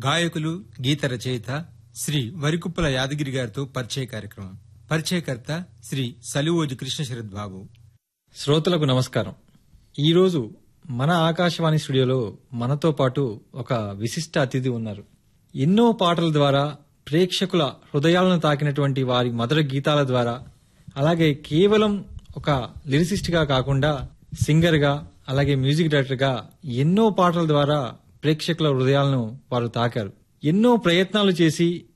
గాయకులు గీత రచయిత శ్రీ వరికుప్పల యాదగిరి గారితో పరిచయ కార్యక్రమం పరిచయకర్త శ్రీ సలివోజు కృష్ణ శరత్ బాబు శ్రోతలకు నమస్కారం ఈరోజు మన ఆకాశవాణి స్టూడియోలో మనతో పాటు ఒక విశిష్ట అతిథి ఉన్నారు ఎన్నో పాటల ద్వారా ప్రేక్షకుల హృదయాలను తాకినటువంటి వారి మధుర గీతాల ద్వారా అలాగే కేవలం ఒక లిరిసిస్ట్ గా కాకుండా సింగర్ గా అలాగే మ్యూజిక్ డైరెక్టర్ గా ఎన్నో పాటల ద్వారా ప్రేక్షకుల హృదయాలను వారు తాకారు ఎన్నో ప్రయత్నాలు చేసి